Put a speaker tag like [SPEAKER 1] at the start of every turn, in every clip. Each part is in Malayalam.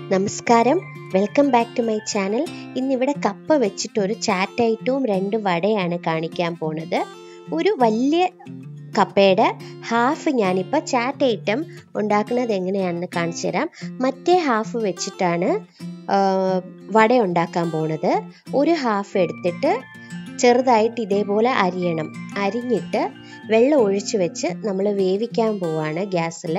[SPEAKER 1] നമസ്കാരം welcome back to my channel ഇന്നിവിടെ കപ്പ വെച്ചിട്ട് ഒരു ചാറ്റ് ഐറ്റവും രണ്ട് വടയാണ് കാണിക്കാൻ പോണത് ഒരു വലിയ കപ്പയുടെ ഹാഫ് ഞാനിപ്പോൾ ചാറ്റ് ഐറ്റം ഉണ്ടാക്കുന്നത് എങ്ങനെയാണെന്ന് കാണിച്ചു തരാം മറ്റേ ഹാഫ് വെച്ചിട്ടാണ് ആ, വട ഉണ്ടാക്കാൻ പോണത് ഒരു ഹാഫ് എടുത്തിട്ട് ചെറുതായിട്ട് ഇതേപോലെ അരിയണം അരിഞ്ഞിട്ട് വെള്ളം ഒഴിച്ചു വെച്ച് നമ്മൾ വേവിക്കാൻ പോവാണ് ഗ്യാസിൽ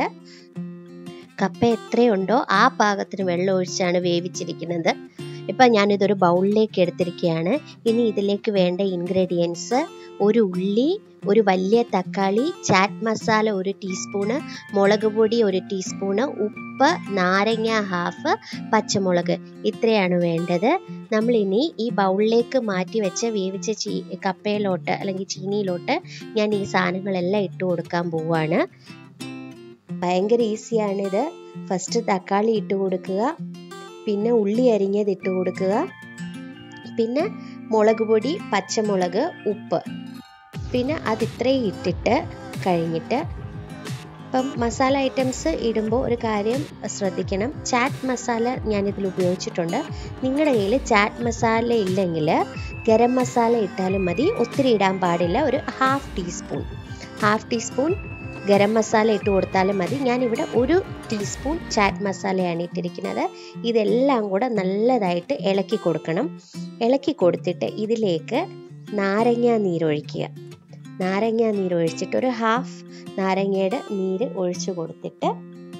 [SPEAKER 1] കപ്പ എത്രയുണ്ടോ ആ പാകത്തിന് വെള്ളം ഒഴിച്ചാണ് വേവിച്ചിരിക്കുന്നത് ഇപ്പം ഞാനിതൊരു ബൗളിലേക്ക് എടുത്തിരിക്കുകയാണ് ഇനി ഇതിലേക്ക് വേണ്ട ഇൻഗ്രീഡിയൻസ് ഒരു ഉള്ളി ഒരു വലിയ തക്കാളി ചാറ്റ് മസാല ഒരു ടീസ്പൂണ് മുളക് പൊടി ഒരു ടീസ്പൂണ് ഉപ്പ് നാരങ്ങ ഹാഫ് പച്ചമുളക് ഇത്രയാണ് വേണ്ടത് നമ്മളിനി ഈ ബൗളിലേക്ക് മാറ്റി വെച്ച വേവിച്ച ചീ കപ്പയിലോട്ട് അല്ലെങ്കിൽ ചീനിയിലോട്ട് ഞാൻ ഈ സാധനങ്ങളെല്ലാം ഇട്ട് കൊടുക്കാൻ പോവാണ് ഭയങ്കര ഈസിയാണിത് ഫസ്റ്റ് തക്കാളി ഇട്ട് കൊടുക്കുക പിന്നെ ഉള്ളി അരിഞ്ഞത് ഇട്ട് കൊടുക്കുക പിന്നെ മുളക് പൊടി പച്ചമുളക് ഉപ്പ് പിന്നെ അത് ഇത്രയും ഇട്ടിട്ട് കഴിഞ്ഞിട്ട് ഇപ്പം മസാല ഐറ്റംസ് ഇടുമ്പോൾ ഒരു കാര്യം ശ്രദ്ധിക്കണം ചാറ്റ് മസാല ഞാനിതിൽ ഉപയോഗിച്ചിട്ടുണ്ട് നിങ്ങളുടെ കയ്യിൽ ചാറ്റ് മസാല ഇല്ലെങ്കിൽ ഗരം മസാല ഇട്ടാലും മതി ഒത്തിരി ഇടാൻ പാടില്ല ഒരു half teaspoon half teaspoon garam masala ഇട്ട് കൊടുത്താലും മതി ഞാനിവിടെ ഒരു ടീസ്പൂൺ ചാറ്റ് മസാലയാണ് ഇട്ടിരിക്കുന്നത് ഇതെല്ലാം കൂടെ നല്ലതായിട്ട് ഇളക്കി കൊടുക്കണം ഇളക്കി കൊടുത്തിട്ട് ഇതിലേക്ക് നാരങ്ങ നീരൊഴിക്കുക നാരങ്ങ നീരൊഴിച്ചിട്ട് ഒരു ഹാഫ് നാരങ്ങയുടെ നീര് ഒഴിച്ചു കൊടുത്തിട്ട്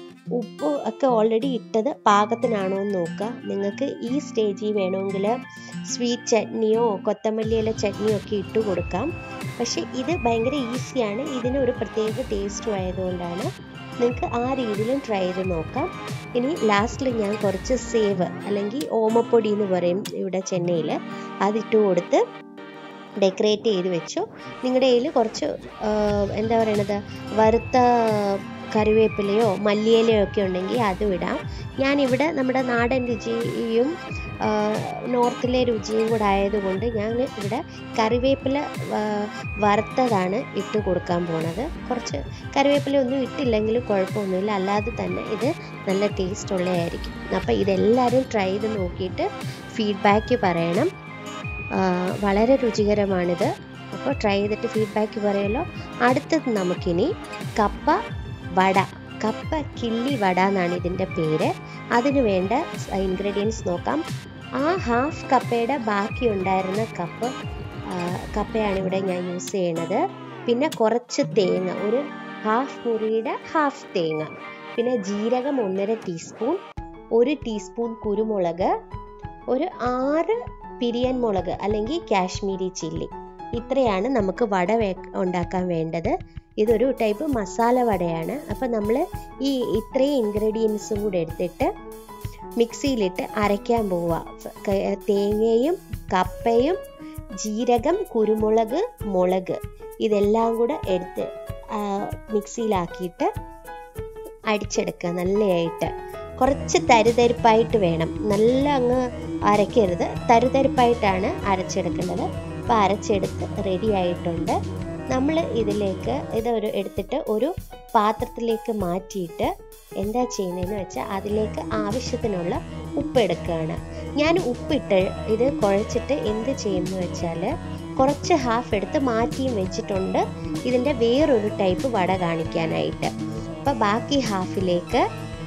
[SPEAKER 1] ഉപ്പ് ഒക്കെ ഓൾറെഡി ഇട്ടത് പാകത്തിനാണോ എന്ന് നോക്കുക നിങ്ങൾക്ക് ഈ സ്റ്റേജിൽ വേണമെങ്കിൽ സ്വീറ്റ് ചട്നിയോ കൊത്തമല്ലിയില ചട്നിയോ ഒക്കെ ഇട്ട് കൊടുക്കാം പക്ഷെ ഇത് ഭയങ്കര ഈസിയാണ് ഇതിന് ഒരു പ്രത്യേക ടേസ്റ്റും ആയതുകൊണ്ടാണ് നിങ്ങൾക്ക് ആ രീതിയിലും ട്രൈ ചെയ്ത് നോക്കാം ഇനി ലാസ്റ്റിൽ ഞാൻ കുറച്ച് സേവ് അല്ലെങ്കിൽ ഓമപ്പൊടി എന്ന് പറയും ഇവിടെ ചെന്നൈയിൽ അതിട്ട് കൊടുത്ത് ഡെക്കറേറ്റ് ചെയ്ത് വെച്ചു നിങ്ങളുടെ കയ്യിൽ കുറച്ച് ആ, എന്താ പറയണത് വറുത്ത കറിവേപ്പിലയോ മല്ലിയിലയോ ഒക്കെ ഉണ്ടെങ്കിൽ അതും ഇടാം ഞാനിവിടെ നമ്മുടെ നാടൻ രുചിയും ആ, നോർത്തിലെ രുചിയും കൂടെ ആയതുകൊണ്ട് ഞാൻ ഇവിടെ കറിവേപ്പില ആ, വറുത്തതാണ് ഇട്ട് കൊടുക്കാൻ പോണത് കുറച്ച് കറിവേപ്പില ഒന്നും ഇട്ടില്ലെങ്കിലും കുഴപ്പമൊന്നുമില്ല അല്ലാതെ തന്നെ ഇത് നല്ല ടേസ്റ്റ് ഉള്ളതായിരിക്കും അപ്പോൾ ഇതെല്ലാവരും ട്രൈ ചെയ്ത് നോക്കിയിട്ട് ഫീഡ്ബാക്ക് പറയണം ആ, വളരെ രുചികരമാണിത് അപ്പോൾ ട്രൈ ചെയ്തിട്ട് ഫീഡ്ബാക്ക് പറയുമല്ലോ അടുത്തത് നമുക്കിനി കപ്പ വട കപ്പ കിള്ളി വട എന്നാണ് ഇതിൻ്റെ പേര് അതിന് വേണ്ട ഇൻഗ്രീഡിയൻസ് നോക്കാം ആ ഹാഫ് കപ്പയുടെ ബാക്കി ഉണ്ടായിരുന്ന കപ്പ് ആ, കപ്പയാണ് ഇവിടെ ഞാൻ യൂസ് ചെയ്യണത് പിന്നെ കുറച്ച് തേങ്ങ ഒരു ഹാഫ് മുറിയുടെ ഹാഫ് തേങ്ങ പിന്നെ ജീരകം ഒന്നര ടീസ്പൂൺ ഒരു ടീസ്പൂൺ കുരുമുളക് ഒരു ആറ് പിരിയൻ മുളക് അല്ലെങ്കിൽ കാശ്മീരി ചില്ലി ഇത്രയാണ് നമുക്ക് വട വേ ഉണ്ടാക്കാൻ വേണ്ടത് ഇതൊരു ടൈപ്പ് മസാല വടയാണ് അപ്പം നമ്മൾ ഈ ഇത്രയും ഇൻഗ്രീഡിയൻസും കൂടെ എടുത്തിട്ട് മിക്സിയിലിട്ട് അരയ്ക്കാൻ പോവുക ക- തേങ്ങയും കപ്പയും ജീരകം കുരുമുളക് മുളക് ഇതെല്ലാം കൂടെ എടുത്ത് ആ, മിക്സിയിലാക്കിയിട്ട് അടിച്ചെടുക്കുക നല്ലതായിട്ട് കുറച്ച് തരിതരിപ്പായിട്ട് വേണം നല്ല അങ്ങ് അരയ്ക്കരുത് തരിതരിപ്പായിട്ടാണ് അരച്ചെടുക്കേണ്ടത് അപ്പോൾ അരച്ചെടുത്ത് റെഡി ആയിട്ടുണ്ട് നമ്മൾ ഇതിലേക്ക് ഇതൊരു എടുത്തിട്ട് ഒരു പാത്രത്തിലേക്ക് മാറ്റിയിട്ട് എന്താ ചെയ്യുന്നതെന്ന് വെച്ചാൽ അതിലേക്ക് ആവശ്യത്തിനുള്ള ഉപ്പ് എടുക്കുകയാണ് ഞാൻ ഉപ്പിട്ട് ഇത് കുഴച്ചിട്ട് എന്ത് ചെയ്യുന്നു വെച്ചാൽ കുറച്ച് ഹാഫ് എടുത്ത് മാറ്റിയും വെച്ചിട്ടുണ്ട് ഇതിൻ്റെ വേറൊരു ടൈപ്പ് വട കാണിക്കാനായിട്ട് അപ്പോൾ ബാക്കി ഹാഫിലേക്ക്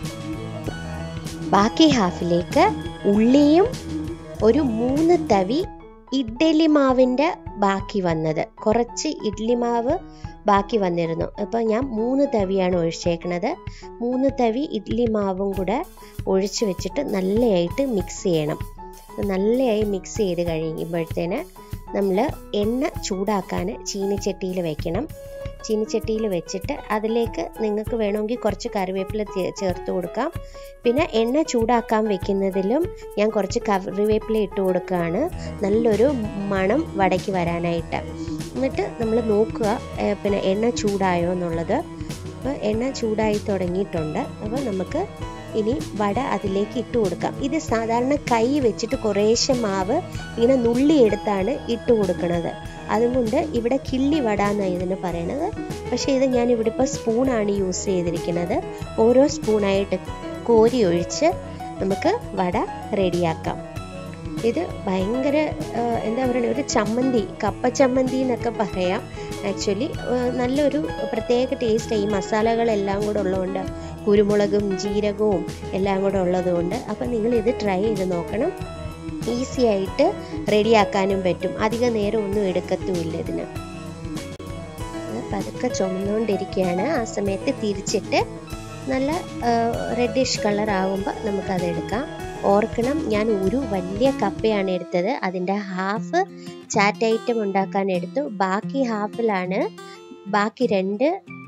[SPEAKER 1] ബാക്കി ഹാഫിലേക്ക് ഉള്ളിയും ഒരു മൂന്ന് തവി ഇഡ്ഡലി മാവിൻ്റെ ബാക്കി വന്നത് കുറച്ച് ഇഡ്ഡലി മാവ് ബാക്കി വന്നിരുന്നു അപ്പോൾ ഞാൻ മൂന്ന് തവിയാണ് ഒഴിച്ചേക്കണത് മൂന്ന് തവി ഇഡ്ഡലി മാവും കൂടെ ഒഴിച്ച് വെച്ചിട്ട് നല്ലതായിട്ട് മിക്സ് ചെയ്യണം നല്ലതായി മിക്സ് ചെയ്ത് കഴിയുമ്പോഴത്തേന് നമ്മൾ എണ്ണ ചൂടാക്കാൻ ചീനിച്ചട്ടിയിൽ വെക്കണം ചീനിച്ചട്ടിയിൽ വെച്ചിട്ട് അതിലേക്ക് നിങ്ങൾക്ക് വേണമെങ്കിൽ കുറച്ച് കറിവേപ്പില ചേ- ചേർത്ത് കൊടുക്കാം പിന്നെ എണ്ണ ചൂടാക്കാൻ വെക്കുന്നതിലും ഞാൻ കുറച്ച് കറിവേപ്പില ഇട്ട് കൊടുക്കുകയാണ് നല്ലൊരു മണം വടയ്ക്ക് വരാനായിട്ട് എന്നിട്ട് നമ്മൾ നോക്കുക ഏ, പിന്നെ എണ്ണ ചൂടായോ എന്നുള്ളത് അപ്പോൾ എണ്ണ ചൂടായി തുടങ്ങിയിട്ടുണ്ട് അപ്പോൾ നമുക്ക് ഇനി വട അതിലേക്ക് ഇട്ട് കൊടുക്കാം ഇത് സാധാരണ കൈ വെച്ചിട്ട് കുറേശ്ശെ മാവ് ഇങ്ങനെ നുള്ളിയെടുത്താണ് ഇട്ട് കൊടുക്കുന്നത് അതുകൊണ്ട് ഇവിടെ കിള്ളി വട എന്നാണ് ഇതിന് പറയണത് പക്ഷേ ഇത് ഞാൻ ഇവിടെ ഇപ്പോൾ സ്പൂണാണ് യൂസ് ചെയ്തിരിക്കുന്നത് ഓരോ സ്പൂണായിട്ട് കോരി ഒഴിച്ച് നമുക്ക് വട റെഡിയാക്കാം ഇത് ഭയങ്കര ആ, എന്താ പറയുക ഒരു ചമ്മന്തി കപ്പ ചമ്മന്തി എന്നൊക്കെ പറയാം ആക്ച്വലി നല്ലൊരു പ്രത്യേക ടേസ്റ്റ് ഈ മസാലകളെല്ലാം കൂടെ ഉള്ളതുകൊണ്ട് കുരുമുളകും ജീരകവും എല്ലാം കൂടെ ഉള്ളതുകൊണ്ട് അപ്പം നിങ്ങൾ ഇത് ട്രൈ ചെയ്ത് നോക്കണം ഈസി ആയിട്ട് റെഡിയാക്കാനും പറ്റും അധിക നേരം ഒന്നും എടുക്കത്തുമില്ല ഇതിന് ഇത് പതുക്കെ ചുമന്നുകൊണ്ടിരിക്കുകയാണ് ആ സമയത്ത് തിരിച്ചിട്ട് നല്ല റെഡിഷ് കളർ ആകുമ്പോൾ നമുക്കത് എടുക്കാം ഓർക്കണം ഞാൻ ഒരു വലിയ കപ്പയാണ് എടുത്തത് അതിൻ്റെ ഹാഫ് ചാറ്റ് ഐറ്റം ഉണ്ടാക്കാൻ എടുത്തു ബാക്കി ഹാഫിലാണ് ബാക്കി രണ്ട്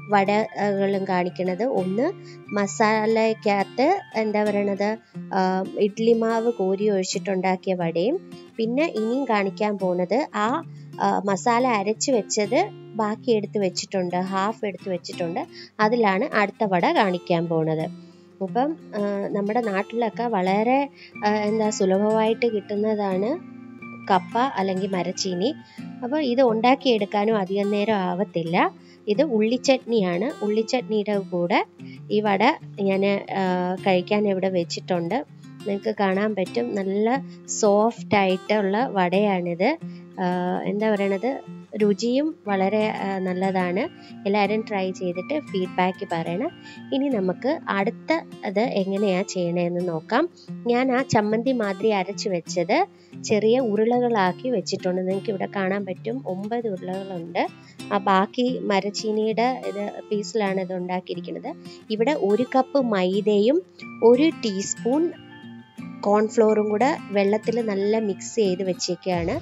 [SPEAKER 1] വടകളും കാണിക്കുന്നത് ഒന്ന് മസാലയ്ക്കകത്ത് എന്താ പറയണത് ആ, ഇഡ്ലി മാവ് കോരി ഒഴിച്ചിട്ടുണ്ടാക്കിയ വടയും പിന്നെ ഇനിയും കാണിക്കാൻ പോകുന്നത് ആ ആ, മസാല അരച്ച് വെച്ചത് ബാക്കി എടുത്ത് വെച്ചിട്ടുണ്ട് ഹാഫ് എടുത്ത് വെച്ചിട്ടുണ്ട് അതിലാണ് അടുത്ത വട കാണിക്കാൻ പോകുന്നത് അപ്പം ആ, നമ്മുടെ നാട്ടിലൊക്കെ വളരെ ആ, എന്താ സുലഭമായിട്ട് കിട്ടുന്നതാണ് കപ്പ അല്ലെങ്കിൽ മരച്ചീനി അപ്പോൾ ഇത് ഉണ്ടാക്കിയെടുക്കാനും അധികം നേരം ആവത്തില്ല ഇത് ഉള്ളിച്ചട്നിയാണ് ഉള്ളിച്ചട്നിയുടെ കൂടെ ഈ വട ഞാൻ കഴിക്കാൻ ഇവിടെ വെച്ചിട്ടുണ്ട് നിങ്ങൾക്ക് കാണാൻ പറ്റും നല്ല സോഫ്റ്റ് ആയിട്ടുള്ള വടയാണിത് ആ, എന്താ പറയണത് രുചിയും വളരെ ആ, നല്ലതാണ് എല്ലാവരും ട്രൈ ചെയ്തിട്ട് ഫീഡ്ബാക്ക് പറയണം ഇനി നമുക്ക് അടുത്ത അത് എങ്ങനെയാണ് ചെയ്യണതെന്ന് നോക്കാം ഞാൻ ആ ചമ്മന്തി മാതിരി അരച്ച് വെച്ചത് ചെറിയ ഉരുളകളാക്കി വെച്ചിട്ടുണ്ട് നിങ്ങൾക്ക് ഇവിടെ കാണാൻ പറ്റും ഒമ്പത് ഉരുളകളുണ്ട് ആ ബാക്കി മരച്ചീനിയുടെ ഇത് പീസിലാണ് ഇത് ഉണ്ടാക്കിയിരിക്കുന്നത് ഇവിടെ ഒരു കപ്പ് മൈദയും ഒരു ടീസ്പൂൺ കോൺഫ്ലോറും കൂടെ വെള്ളത്തിൽ നല്ല മിക്സ് ചെയ്ത് വെച്ചേക്കാണ്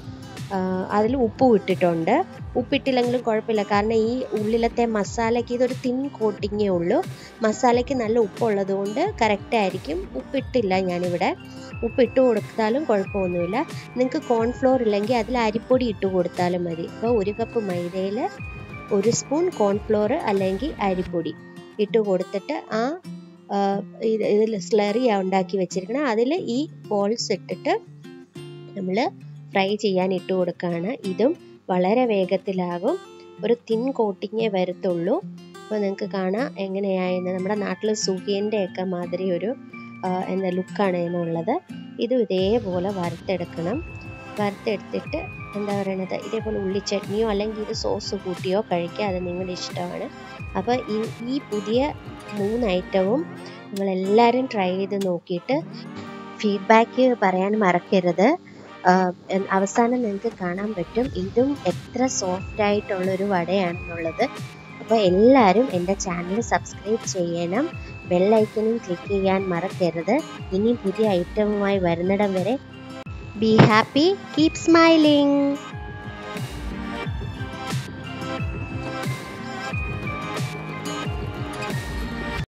[SPEAKER 1] അതിൽ ഉപ്പും ഇട്ടിട്ടുണ്ട് ഉപ്പിട്ടില്ലെങ്കിലും കുഴപ്പമില്ല കാരണം ഈ ഉള്ളിലത്തെ മസാലയ്ക്ക് ഇതൊരു തിൻ കോട്ടിങ്ങേ ഉള്ളൂ മസാലയ്ക്ക് നല്ല ഉപ്പുള്ളത് കൊണ്ട് കറക്റ്റ് ആയിരിക്കും ഉപ്പിട്ടില്ല ഞാനിവിടെ ഉപ്പിട്ട് കൊടുത്താലും കുഴപ്പമൊന്നുമില്ല നിങ്ങൾക്ക് കോൺഫ്ലോർ ഇല്ലെങ്കിൽ അതിൽ അരിപ്പൊടി ഇട്ട് കൊടുത്താലും മതി അപ്പോൾ ഒരു കപ്പ് മൈദയിൽ ഒരു സ്പൂൺ കോൺഫ്ലോർ അല്ലെങ്കിൽ അരിപ്പൊടി ഇട്ട് കൊടുത്തിട്ട് ആ ആ, ഇത് ഇതിൽ സ്ലറി ഉണ്ടാക്കി വെച്ചിരിക്കണം അതിൽ ഈ ബോൾസ് ഇട്ടിട്ട് നമ്മൾ ഫ്രൈ ചെയ്യാൻ ഇട്ട് കൊടുക്കുകയാണ് ഇതും വളരെ വേഗത്തിലാകും ഒരു തിൻ കോട്ടിങ്ങേ വരത്തുള്ളൂ അപ്പോൾ നിങ്ങൾക്ക് കാണാം എങ്ങനെയായെന്ന് നമ്മുടെ നാട്ടിൽ സുഖിയൻ്റെ ഒക്കെ മാതിരി ഒരു ആ, എന്താ ലുക്കാണ് ഇതിനുള്ളത് ഇതും ഇതേപോലെ വറുത്തെടുക്കണം വറുത്തെടുത്തിട്ട് എന്താ പറയണത് ഇതേപോലെ ഉള്ളിച്ചട്നിയോ അല്ലെങ്കിൽ ഇത് സോസ് കൂട്ടിയോ കഴിക്കുക അത് നിങ്ങളുടെ ഇഷ്ടമാണ് അപ്പോൾ ഈ ഈ പുതിയ മൂന്ന് ഐറ്റവും നിങ്ങളെല്ലാവരും ട്രൈ ചെയ്ത് നോക്കിയിട്ട് ഫീഡ്ബാക്ക് പറയാൻ മറക്കരുത് ആഹ് എൻ- അവസാനം നിങ്ങൾക്ക് കാണാൻ പറ്റും ഇതും എത്ര സോഫ്റ്റ് ആയിട്ടുള്ളൊരു വടയാണെന്നുള്ളത് അപ്പോൾ എല്ലാവരും എൻ്റെ ചാനൽ സബ്സ്ക്രൈബ് ചെയ്യണം ബെല്ലൈക്കനും ക്ലിക്ക് ചെയ്യാൻ മറക്കരുത് ഇനി പുതിയ ഐറ്റവുമായി വരുന്നിടം വരെ ബി ഹാപ്പി കീപ് സ്മൈലിംഗ്